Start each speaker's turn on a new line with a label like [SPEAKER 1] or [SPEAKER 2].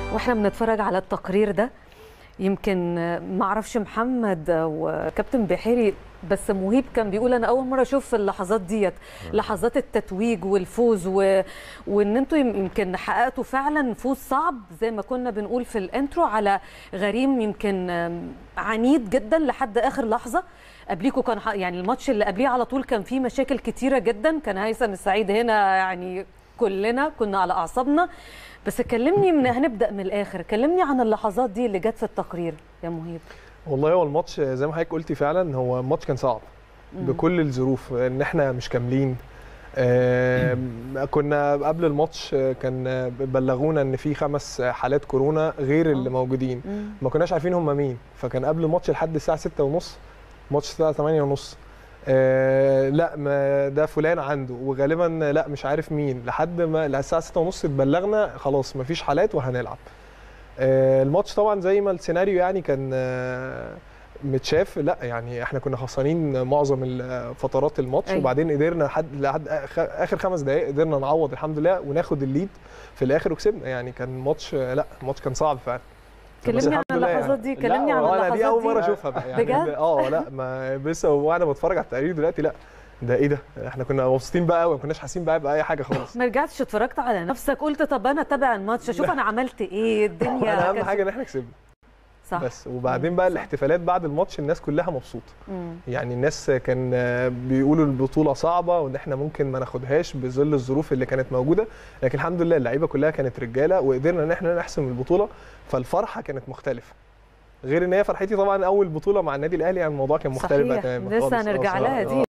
[SPEAKER 1] واحنا بنتفرج على التقرير ده يمكن ما اعرفش محمد وكابتن بحيري بس مهيب كان بيقول انا اول مره اشوف اللحظات ديت لحظات التتويج والفوز و... وان انتوا يمكن حققتوا فعلا فوز صعب زي ما كنا بنقول في الانترو على غريم يمكن عنيد جدا لحد اخر لحظه قبليكوا كان يعني الماتش اللي قبليه على طول كان فيه مشاكل كتيره جدا كان هيثم السعيد هنا يعني كلنا كنا على اعصابنا بس كلمني من هنبدا من الاخر كلمني عن اللحظات دي اللي جت في التقرير يا مهيب
[SPEAKER 2] والله هو الماتش زي ما حضرتك قلتي فعلا هو الماتش كان صعب بكل الظروف ان احنا مش كاملين آه كنا قبل الماتش كان بلغونا ان في خمس حالات كورونا غير اللي موجودين ما كناش عارفين هم مين فكان قبل الماتش لحد الساعه 6:30 ماتش الساعه 8:30 آه لا ما ده فلان عنده وغالبا لا مش عارف مين لحد ما الساعه 6:30 اتبلغنا خلاص ما فيش حالات وهنلعب آه الماتش طبعا زي ما السيناريو يعني كان آه متشاف لا يعني احنا كنا خسرانين معظم فترات الماتش أيوة. وبعدين قدرنا لحد لحد اخر خمس دقائق قدرنا نعوض الحمد لله وناخد الليد في الاخر وكسبنا يعني كان ماتش لا الماتش كان صعب فعلا
[SPEAKER 1] كلمني عن اللحظات دي كلمني عن اللحظات دي
[SPEAKER 2] دي اول مره اشوفها بقى يعني
[SPEAKER 1] بجد
[SPEAKER 2] اه لا ما بس وانا بتفرج على التقرير دلوقتي لا ده ايه ده احنا كنا مبسوطين بقى قوي ما كناش حاسين بقى باي حاجه خالص
[SPEAKER 1] ما رجعتش اتفرجت على نفسك قلت طب انا اتابع الماتش اشوف انا عملت ايه الدنيا
[SPEAKER 2] انا اهم حاجه ان احنا كسبنا
[SPEAKER 1] صح
[SPEAKER 2] بس وبعدين بقى صح. الاحتفالات بعد الماتش الناس كلها مبسوطه يعني الناس كان بيقولوا البطوله صعبه وان احنا ممكن ما ناخدهاش بظل الظروف اللي كانت موجوده لكن الحمد لله اللعيبه كلها كانت رجاله وقدرنا ان احنا نحسم البطوله فالفرحه كانت مختلفه غير ان هي فرحتي طبعا اول بطوله مع النادي الاهلي يعني الموضوع كان مختلف
[SPEAKER 1] بقى تماما لسه هنرجع لها دي